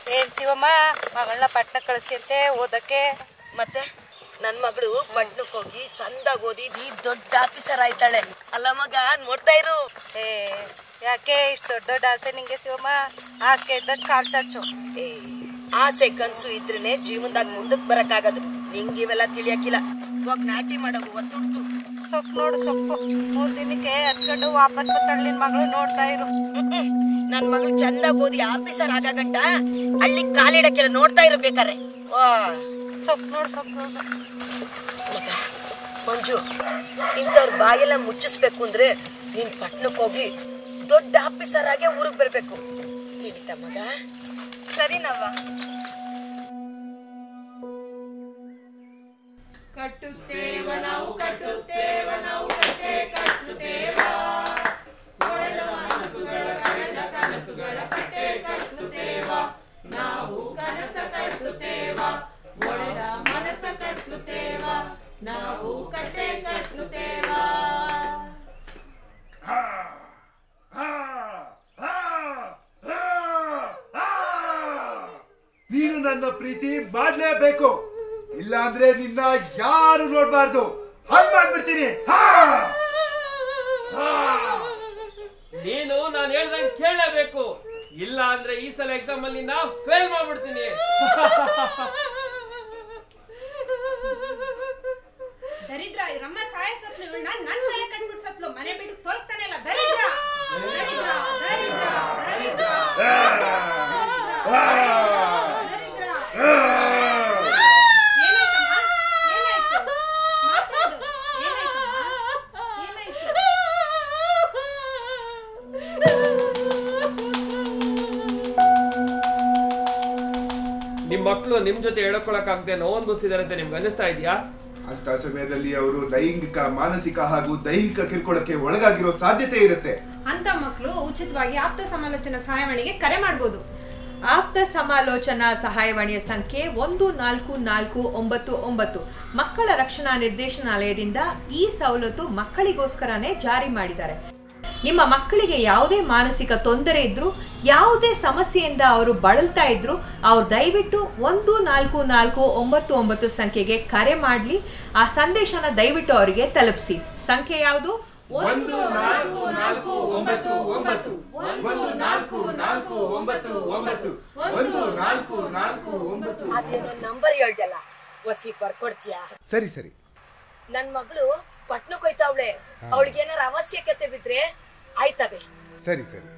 ಏನ್ ಶಿವಮ್ಮ ಮಗಳನ್ನ ಪಟ್ನ ಕಳಿಸ್ತಿಂತೆ ಓದಕ್ಕೆ ಮತ್ತೆ ನನ್ ಮಗಳು ಪಟ್ನಕ್ ಹೋಗಿ ಸಂದಾಗ ಓದಿ ಈ ದೊಡ್ಡ ಆಫೀಸರ್ ಆಯ್ತಾಳೆ ಅಲ್ಲ ಮಗ ನೋಡ್ತಾ ಇರು ಏ ಯಾಕೆ ಇಷ್ಟು ದೊಡ್ಡ ದೊಡ್ಡ ಆಸೆ ನಿಂಗೆ ಶಿವಮ್ಮ ಆಸೆ ಇದ್ದಷ್ಟು ಕಾಲ್ ಚಾಚು ಏ ಆಸೆ ಕನ್ಸು ಇದ್ರೇನೆ ಜೀವನದಾಗ ಮುಂದಕ್ ಬರಕ್ಕಾಗದು ನಿಂಗೆ ಇವೆಲ್ಲ ತಿಳಿಯಕ್ಕಿಲ್ಲ ಹೋಗ್ ನಾಟಿ ಮಾಡೋಗು ಒತ್ತುಡ್ತು ಸೊಪ್ಪು ನೋಡು ಸೊಪ್ಪು ಮೂರ್ ದಿನಕ್ಕೆ ಹಚ್ಕೊಂಡು ವಾಪಸ್ ಬರ್ತಾಳೆ ನಿನ್ ಮಗಳು ನೋಡ್ತಾ ಇರು ನನ್ ಮಗಳು ಚಂದಾಗ ಓದಿ ಆಫೀಸರ್ ಆಗಗಂಟ ಹಳ್ಳಿ ಕಾಲಿಡಕ್ಕೆಲ್ಲ ನೋಡ್ತಾ ಇರ್ಬೇಕಾರೆ ವಾ ಸೊಪ್ಪು ನೋಡು ಸೊಪ್ಪು ನೋಡು ಮಗ, ಮಂಜು ಇಂಥವ್ರ ಬಾಯೆಲ್ಲ ಮುಚ್ಚಿಸ್ಬೇಕು ಅಂದ್ರೆ ನೀನ್ ಪಟ್ನಕ್ ಹೋಗಿ ದೊಡ್ಡ ಆಫೀಸರ್ ಆಗೇ ಊರಿಗೆ ಬರ್ಬೇಕು ತಿಳಿತ ಮಗ ಸರಿನವ್ವ ನೀನು ನನ್ನ ಪ್ರೀತಿ ಮಾಡ್ಲೇಬೇಕು ಇಲ್ಲ ಅಂದ್ರೆ ನಿನ್ನ ಯಾರು ನೋಡ್ಬಾರ್ದು ಹಂಗ್ ಮಾಡ್ಬಿಡ್ತೀನಿ ಹಾ! ನೀನು ನಾನು ಹೇಳ್ದಂಗೆ ಕೇಳಲೇಬೇಕು ಇಲ್ಲ ಅಂದ್ರೆ ಈ ಸಲ ಎಕ್ಸಾಮ್ ಅಲ್ಲಿ ನಾ ಫೇಲ್ ಮಾಡ್ಬಿಡ್ತೀನಿ ದರಿದ್ರ ರಮ್ಮ ಸಾಯ ಸತ್ಲು ಇವಳನ್ನ ನನ್ ಮೇಲೆ ಕಣ್ಬಿಟ್ಟು ಸತ್ಲು ಮನೆ ಬಿಟ್ಟು ತೊಲಗ್ತಾನೆ ಇಲ್ಲ ದರಿದ್ರ ದರಿದ್ರ ದರಿದ್ರ ದರಿದ್ರ ದರಿದ್ರ ಏನಾಯ್ತಮ್ಮ ಏನಾಯ್ತು ಮಾತಾಡು ಏನಾಯ್ತಮ್ಮ ಏನಾಯ್ತು ನಿಮ್ ಮಕ್ಳು ನಿಮ್ ಜೊತೆ ಹೇಳ್ಕೊಳಕ್ಕಾಗದೆ ನೋವು ಅನ್ಭವಿಸ್ತಿದಾರೆ ಅಂತ ನಿಮ್ಗೆ ಅನಿಸ್ತಾ ಇದೆಯಾ ಅಂತ ಸಮಯದಲ್ಲಿ ಅವರು ಲೈಂಗಿಕ ಮಾನಸಿಕ ಹಾಗೂ ದೈಹಿಕ ಕಿರುಕುಳಕ್ಕೆ ಒಳಗಾಗಿರೋ ಸಾಧ್ಯತೆ ಇರುತ್ತೆ ಅಂತ ಮಕ್ಕಳು ಉಚಿತವಾಗಿ ಆಪ್ತ ಸಮಾಲೋಚನಾ ಸಹಾಯವಾಣಿಗೆ ಕರೆ ಮಾಡಬಹುದು ಆಪ್ತ ಸಮಾಲೋಚನಾ ಸಹಾಯವಾಣಿಯ ಸಂಖ್ಯೆ ಒಂದು ನಾಲ್ಕು ನಾಲ್ಕು ಒಂಬತ್ತು ಒಂಬತ್ತು ಮಕ್ಕಳ ರಕ್ಷಣಾ ನಿರ್ದೇಶನಾಲಯದಿಂದ ಈ ಸವಲತ್ತು ಮಕ್ಕಳಿಗೋಸ್ಕರನೇ ಜಾರಿ ಮಾಡಿದ್ದಾರೆ ನಿಮ್ಮ ಮಕ್ಕಳಿಗೆ ಯಾವುದೇ ಮಾನಸಿಕ ತೊಂದರೆ ಇದ್ರೂ ಯಾವುದೇ ಸಮಸ್ಯೆಯಿಂದ ಅವರು ಬಳಲ್ತಾ ಇದ್ರು ಅವ್ರು ದಯವಿಟ್ಟು ಒಂದು ನಾಲ್ಕು ನಾಲ್ಕು ಒಂಬತ್ತು ಒಂಬತ್ತು ಸಂಖ್ಯೆಗೆ ಕರೆ ಮಾಡಲಿ ಆ ಸಂದೇಶನ ದಯವಿಟ್ಟು ಅವರಿಗೆ ತಲುಪಿಸಿ ಸಂಖ್ಯೆ ಯಾವುದು ಒಂದು ನಾಲ್ಕು ನಾಲ್ಕು ಒಂಬತ್ತು ಒಂಬತ್ತು ಒಂದು ನಾಲ್ಕು ನಾಲ್ಕು ಒಂಬತ್ತು ಒಂಬತ್ತು ಒಂದು ನಾಲ್ಕು ನಾಲ್ಕು ಒಂಬತ್ತು ಅದೇನೋ ನಂಬರ್ ಹೇಳ್ದಲ್ಲ ಒಸಿ ಬರ್ಕೊಡ್ತೀಯಾ ಸರಿ ಸರಿ ನನ್ ಮಗಳು ಪಟ್ನಕ್ ಹೋಯ್ತಾವಳೆ ಅವಳಿಗೆ ಏನಾರ ಅವಶ್ಯಕತೆ ಬಿದ್ರೆ ಆಯ್ತವೆ ಸರಿ ಸರಿ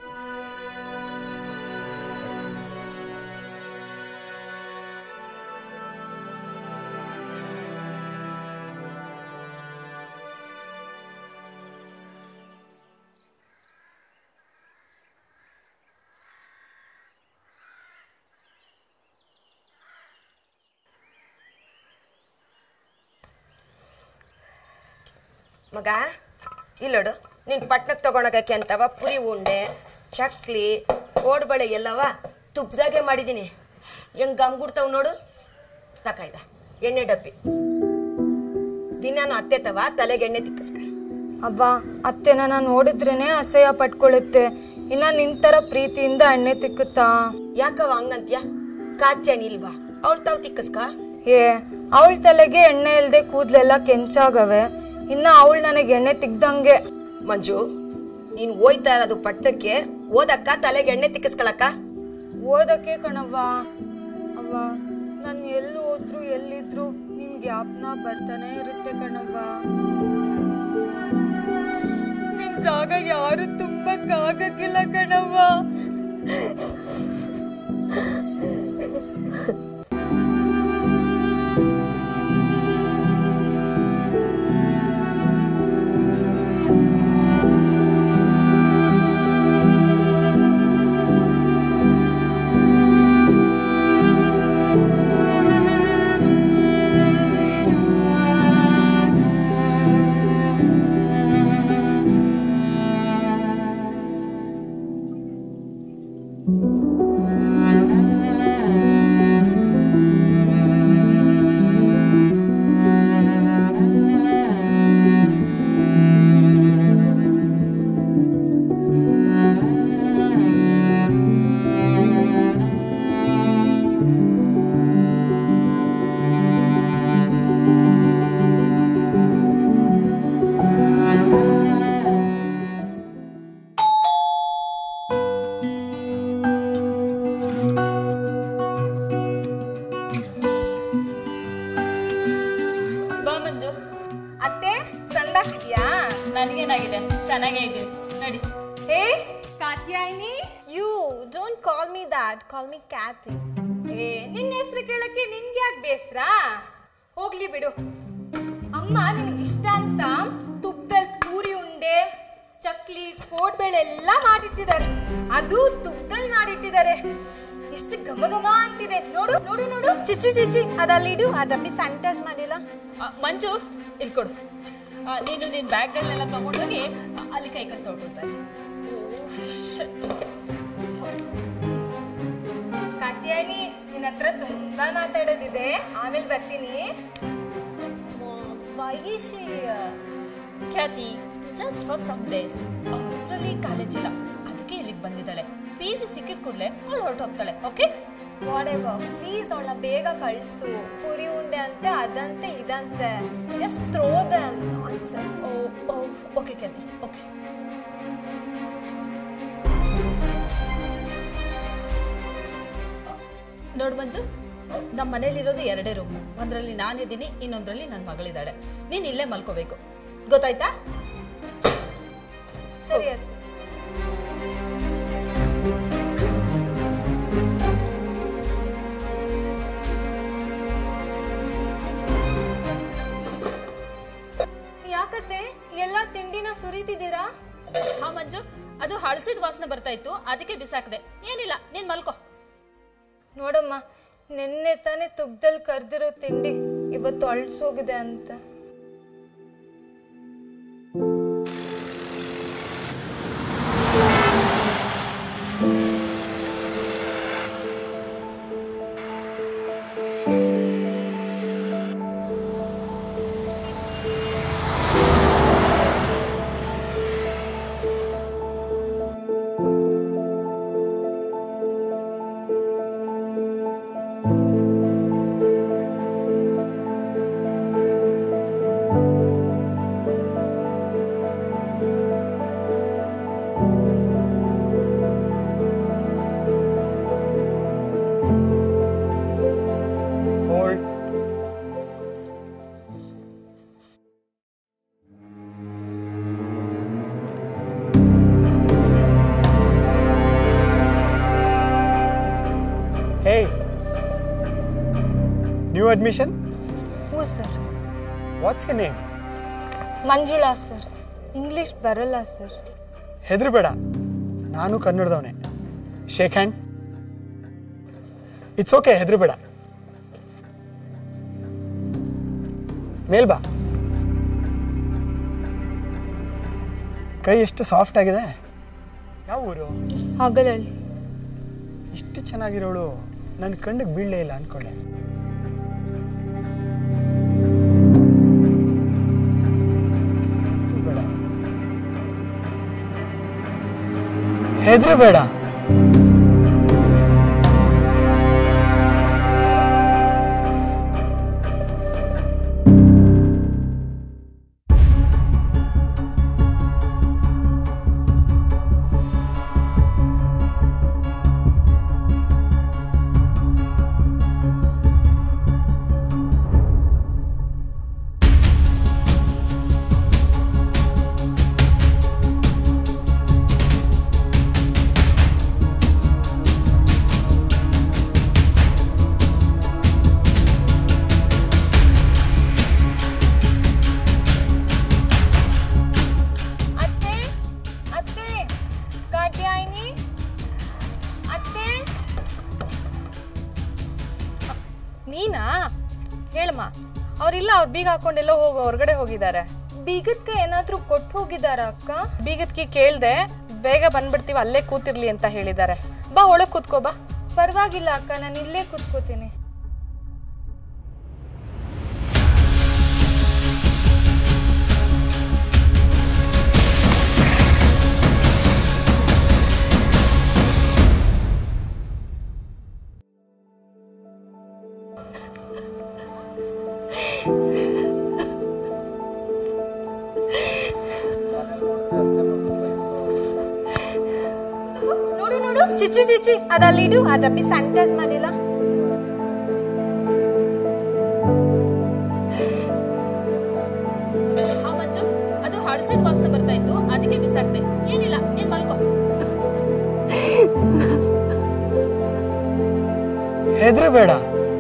ಮಗ ಇಲ್ಲೋಡು ನೀನ್ ಪಟ್ನಕ್ ತಗೊಳಕಕ್ಕೆ ಅಂತವ ಪುರಿ ಉಂಡೆ ಚಕ್ಲಿ ಓಡ್ಬಳೆ ಎಲ್ಲವ ತುಪ್ಪದಾಗೆ ಮಾಡಿದೀನಿ ಹೆಂಗ್ ಗಮ್ಗುಡ್ತಾವ್ ನೋಡು ತಕಾಯ್ದ ಎಣ್ಣೆ ಡಬ್ಬಿ ದಿನಾನು ಅತ್ತೆ ತವ ತಲೆಗೆ ಎಣ್ಣೆ ತಿಕ್ಕಿಸ್ಕ ಅಬ್ಬಾ ಅತ್ತೆನ ನಾನು ನೋಡಿದ್ರೇನೆ ಅಸಹ್ಯ ಪಟ್ಕೊಳ್ಳುತ್ತೆ ಇನ್ನ ನಿಂತರ ಪ್ರೀತಿಯಿಂದ ಎಣ್ಣೆ ತಿಕ್ಕುತ್ತಾ ಯಾಕವ ಹಂಗಂತ್ಯ ಕಾತ್ಯಾನಿಲ್ವಾ ಅವಳು ತಾವ್ ತಿಕ್ಕಸ್ಕ ಏ ಅವಳ ತಲೆಗೆ ಎಣ್ಣೆ ಇಲ್ದೆ ಕೂದ್ಲೆಲ್ಲ ಕೆಂಚಾಗವೆ ಇನ್ನ ಅವಳು ನನಗೆ ಎಣ್ಣೆ ತಿಕ್ದಂಗೆ ಮಂಜು ನೀನ್ ಹೋಯ್ತಾ ಇರೋದು ಪಟ್ಟಕ್ಕೆ ಓದಕ್ಕ ತಲೆಗೆ ಎಣ್ಣೆ ತಿಕ್ಕಿಸ್ಕೊಳಕ್ಕ ಓದಕ್ಕೆ ಕಣವ್ವ ಅವ್ವ ನಾನು ಎಲ್ಲಿ ಹೋದ್ರು ಎಲ್ಲಿದ್ರು ನಿನ್ ಜ್ಞಾಪನ ಬರ್ತಾನೆ ಇರುತ್ತೆ ಕಣವ್ವ ನಿನ್ ಜಾಗ ಯಾರು ತುಂಬಕ್ಕಾಗಕ್ಕಿಲ್ಲ ಕಣವ್ವ Katyayini You don't call me that. Call me Kathy. ಏ ನಿನ್ನ ಹೆಸರು ಕೇಳಕ್ಕೆ ನಿನ್ಗೆ ಯಾಕೆ ಬೇಸ್ರ ಹೋಗ್ಲಿ ಬಿಡು ಅಮ್ಮ ನಿನಗಿಷ್ಟ ಅಂತ ತುಪ್ಪದಲ್ಲಿ ಪೂರಿ ಉಂಡೆ ಚಕ್ಲಿ ಕೋಡ್ಬೇಳೆ ಎಲ್ಲ ಮಾಡಿಟ್ಟಿದ್ದಾರೆ ಅದು ತುಪ್ಪದಲ್ಲಿ ಮಾಡಿಟ್ಟಿದ್ದಾರೆ ಎಷ್ಟು ಘಮ ಘಮ ಅಂತಿದೆ ನೋಡು ನೋಡು ನೋಡು ಚಿಚ್ಚಿ ಚಿಚ್ಚಿ ಅದಲ್ಲಿಡು ಆ ಡಬ್ಬಿ ಸ್ಯಾನಿಟೈಸ್ ಮಾಡಿಲ್ಲ ಆ, ಮಂಜು ಇಲ್ಲಿ ಕೊಡು ಆ, ನೀನು ನಿನ್ನ ಬ್ಯಾಗ್ಗಳನ್ನೆಲ್ಲ ತಗೊಂಡೋಗಿ ಆ, ಅಲ್ಲಿ ಕೈ ಕೈ ತೊಗೊಳ್ತಾರೆ ಕಾತ್ಯಾಯಿನಿ ನಿನ್ನ ಹತ್ರ ತುಂಬಾ ಮಾತಾಡೋದಿದೆ ಆಮೇಲೆ ಬರ್ತೀನಿ Why is she here? Khyathi just for some days ಅವರಲ್ಲಿ ಕಾಲೇಜ್ ಇಲ್ಲ ಅದಕ್ಕೆ ಇಲ್ಲಿಗೆ ಬಂದಿದ್ದಾಳೆ ಪಿ ಜಿ ಸಿಕ್ಕಿದ ಕೂಡಲೇ ಅವಳು ಹೊರಟೋಗ್ತಾಳೆ ಓಕೆ Whatever. Please ಅವಳನ್ನ ಬೇಗ ಕಳಿಸು ಪುರಿ ಉಂಡೆ ಅಂತೆ ಅದಂತೆ ಇದಂತೆ just throw them nonsense oh okay Khyathi okay ನೋಡು ಮಂಜು ನಮ್ಮ ಮನೇಲಿರೋದು ಎರಡೇ ರೂಮ್ ಒಂದರಲ್ಲಿ ನಾನಿದ್ದೀನಿ ಇನ್ನೊಂದರಲ್ಲಿ ನನ್ನ ಮಗಳಿದ್ದಾಳೆ ನೀನು ಇಲ್ಲೇ ಮಲ್ಕೋಬೇಕು ಗೊತ್ತಾಯ್ತಾ ಸರಿ ಅತ್ತೆ ಯಾಕತ್ತೆ ಎಲ್ಲ ತಿಂಡಿನ ಸುರಿತಿದ್ದೀರಾ ಹಾ ಮಂಜು ಅದು ಹಳಸಿದ ವಾಸನೆ ಬರ್ತಾ ಇತ್ತು ಅದಕ್ಕೆ ಬಿಸಾಕ್ದೆ ಏನಿಲ್ಲ ನೀನ್ ಮಲ್ಕೋ ನೋಡಮ್ಮ ನಿನ್ನೆ ತಾನೇ ತುಪ್ಪದಲ್ಲಿ ಕರ್ದಿರೋ ತಿಂಡಿ ಇವತ್ತು ಅಳ್ಸೋಗಿದೆ ಅಂತ ಹೋಲ್ಡ್ ಹೇ ನ್ಯೂ ಅಡ್ಮಿಷನ್ ಹ್ಞೂ sir what's your name Manjula sir English ಬರಲ್ಲ ಸರ್ ಹೆದರ್ಬೇಡ ನಾನು ಕನ್ನಡದವನೇ ಶೇಕ್ ಹ್ಯಾಂಡ್ ಇಟ್ಸ್ ಓಕೆ ಹೆದರ್ಬೇಡ ಮೇಲ್ ಬಾ ಕೈ ಎಷ್ಟು ಸಾಫ್ಟ್ ಆಗಿದೆ ಯಾವ ಊರು ಹಗಲಲ್ಲಿ ಇಷ್ಟು ಚೆನ್ನಾಗಿರೋಳು ನನ್ನ ಕಣ್ಣಿಗೆ ಬೀಳಲೇ ಇಲ್ಲ ಅನ್ಕೊಂಡೆ ಹೆದರಬೇಡ ಅತ್ತೆ ಅತ್ತೆ ಕಾಟ್ಯಾಯಿನಿ ಅತ್ತೆ ನೀನಾ ಹೇಳಮ್ಮ ಅವ್ರಿಲ್ಲ ಅವ್ರು ಬೀಗ ಹಾಕೊಂಡೆಲ್ಲೋ ಹೋಗಿ ಹೊರಗಡೆ ಹೋಗಿದ್ದಾರೆ ಬೀಗದ್ಕೆ ಏನಾದ್ರೂ ಕೊಟ್ಟು ಹೋಗಿದಾರ ಅಕ್ಕ ಬೀಗದ್ಕಿ ಕೇಳ್ದೆ ಬೇಗ ಬಂದ್ಬಿಡ್ತೀವಿ ಅಲ್ಲೇ ಕೂತಿರ್ಲಿ ಅಂತ ಹೇಳಿದ್ದಾರೆ ಬಾ ಒಳಗ್ ಕೂತ್ಕೋ ಬಾ ಪರವಾಗಿಲ್ಲ ಅಕ್ಕ ನಾನು ಇಲ್ಲೇ ಕೂತ್ಕೋತೀನಿ ನೋಡು ನೋಡು ಚಿಚ್ಚಿ ಚಿಚ್ಚಿ ಅದಲ್ಲಿಡು ಆ ಡಬ್ಬಿ ಸ್ಯಾನಿಟೈಸ್ ಮಾಡಿಲ್ಲ ಹಾ ಮಂಜು ಅದು ಹಳಸಿದ ವಾಸನೆ ಬರ್ತಾ ಇತ್ತು ಅದಕ್ಕೆ ಬಿಸಾಕ್ದೆ ಏನಿಲ್ಲ ನೀನ್ ಮಲ್ಕೋ ಹೆದರಬೇಡ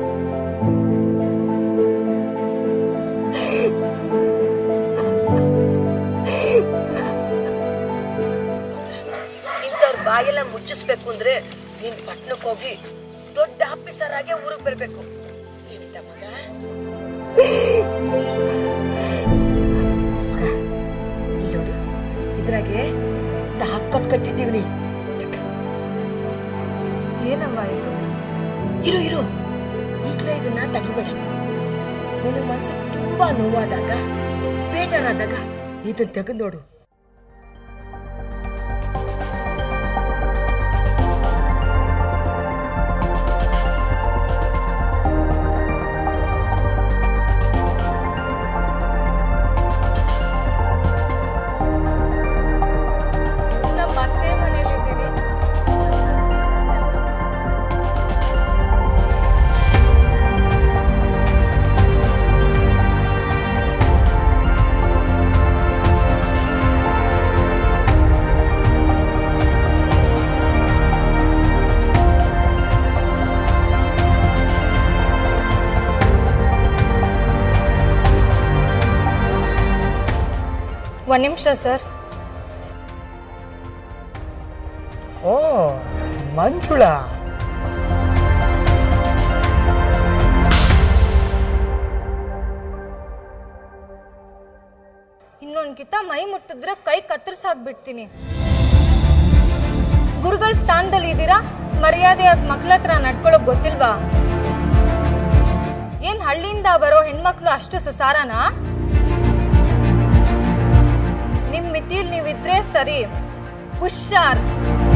ಇಂಥವ್ರ ಬಾಯೆಲ್ಲ ಮುಚ್ಚಿಸ್ಬೇಕು ಅಂದ್ರೆ ನೀನ್ ಪಟ್ನಕ್ಕೆ ಹೋಗಿ ದೊಡ್ಡ ಆಫೀಸರ್ ಆಗಿ ಊರಿಗೆ ಬರ್ಬೇಕು ತಿಳಿತ ಮಗ ಮಗ, ಇಲ್ಲಿ ನೋಡು ಇದ್ರಾಗೆ ತಾಕತ್ ಕಟ್ಟಿಟ್ಟಿವ್ನಿ ಏನವ್ವ ಇದು ಇರು ಇರು ಈಗ್ಲೇ ಇದನ್ನ ತೆಗಿಬೇಡ ನಿನಗೆ ಮನ್ಸು ತುಂಬಾ ನೋವಾದಾಗ ಬೇಜಾರಾದಾಗ ಇದನ್ನ ತೆಗೆದು ನೋಡು ನಮ್ಮ ಅತ್ತೆ ಮನೇಲಿದ್ದೀನಿ ಒಂದು ನಿಮಿಷ ಸರ್ ಓ ಮಂಜುಳ ಇನ್ನೊಂದ್ಕಿತ ಮೈ ಮುಟ್ಟಿದ್ರೆ ಕೈ ಕತ್ತರಿಸಾಕ್ಬಿಡ್ತೀನಿ ಗುರುಗಳ ಸ್ಥಾನದಲ್ಲಿ ಇದ್ದೀರಾ ಮರ್ಯಾದೆಯಾಗಿ ಮಕ್ಳ ಹತ್ರ ನಡ್ಕೊಳ್ಳೋಕ್ ಗೊತ್ತಿಲ್ವಾ ಏನ್ ಹಳ್ಳಿಯಿಂದ ಬರೋ ಹೆಣ್ಮಕ್ಳು ಅಷ್ಟು ಸಸಾರನಾ ನಿಮ್ ಮಿತಿಲ್ ನೀವಿದ್ರೆ ಸರಿ ಹುಷಾರ್